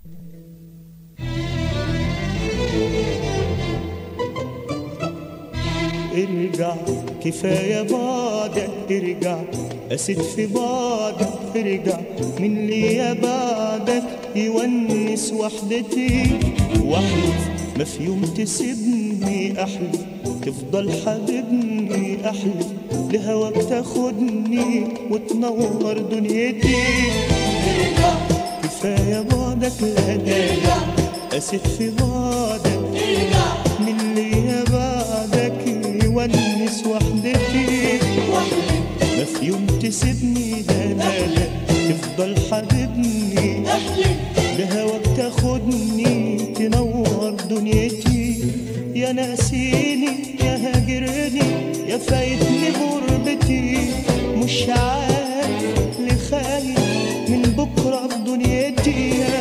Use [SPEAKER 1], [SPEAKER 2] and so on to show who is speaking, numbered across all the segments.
[SPEAKER 1] ارجع كفاية بعدك ارجع أسد في بعدك ارجع من ليا بعدك يونس وحدتي واحلف ما في يوم تسيبني أحلف تفضل حبيبني أحلف لهواك تاخدني وتنور دنيتي ارجع كفاية بعدك لا لا أسد في بعدك من ليا بعدك يونس وحدتي ما في يوم تسيبني لا لا لا تفضل حبيبني لهواك تاخدني تنور دنيتي يا ناسيني يا هاجرني يا فايتني غربتي مش عارف لخايف من بكرة في دنيتي يا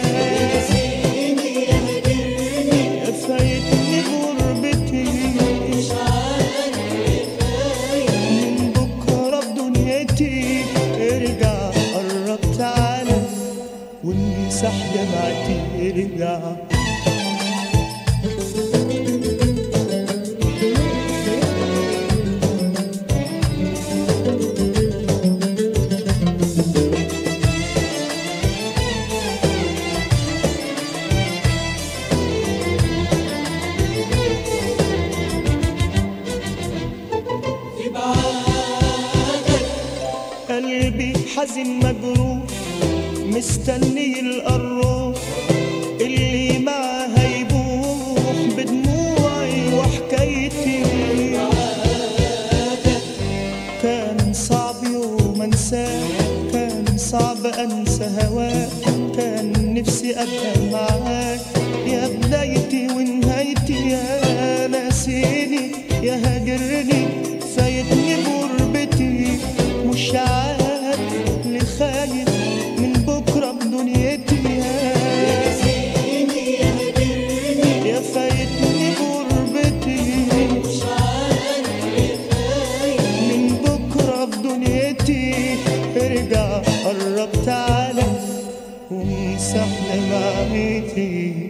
[SPEAKER 1] يا فايتني غربتي من بكرة في دنيتي ارجع قرب تعالى وامسح دمعتي ارجع قلبي حزن مجروح مستني القروح اللي معاه هيبوح بدموعي وحكايتي كان صعب يوم انساه كان صعب انسى هواك كان نفسي ابقى معاك يا بدايتي ونهايتي يا ناسيني يا هاجرني فايتني غربتي مش عارف لخايف من بكره بدنيتي يا يا فايتني غربتي من بكرة في دنيتي ارجع قرب تعالى وامسح دمعتي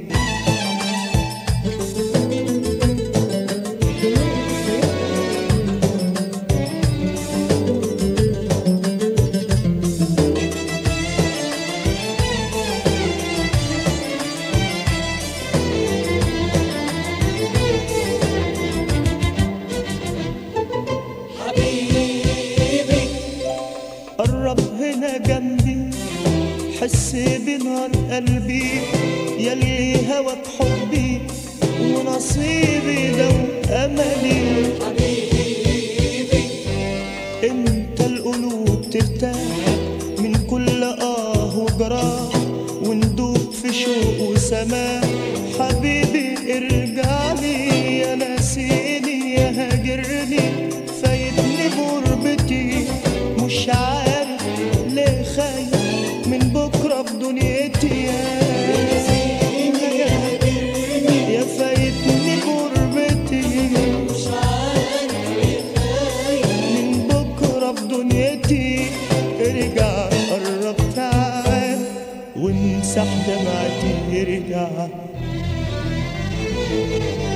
[SPEAKER 1] قرب هنا جنبي حس بنار قلبي يلي هواك حبي ونصيبي لو املي انت القلوب ترتاح من كل اه وجراح وندوب في شوق وسماح حبيبي ارجع لي يا ناسيني يا هاجرني فايتني غربتي مش عارف ليه خايف من بكره في دنيتي يا يا فايتني غربتي من بكره في دنيتي ارجع قرب تعال وامسح دمعتي ارجع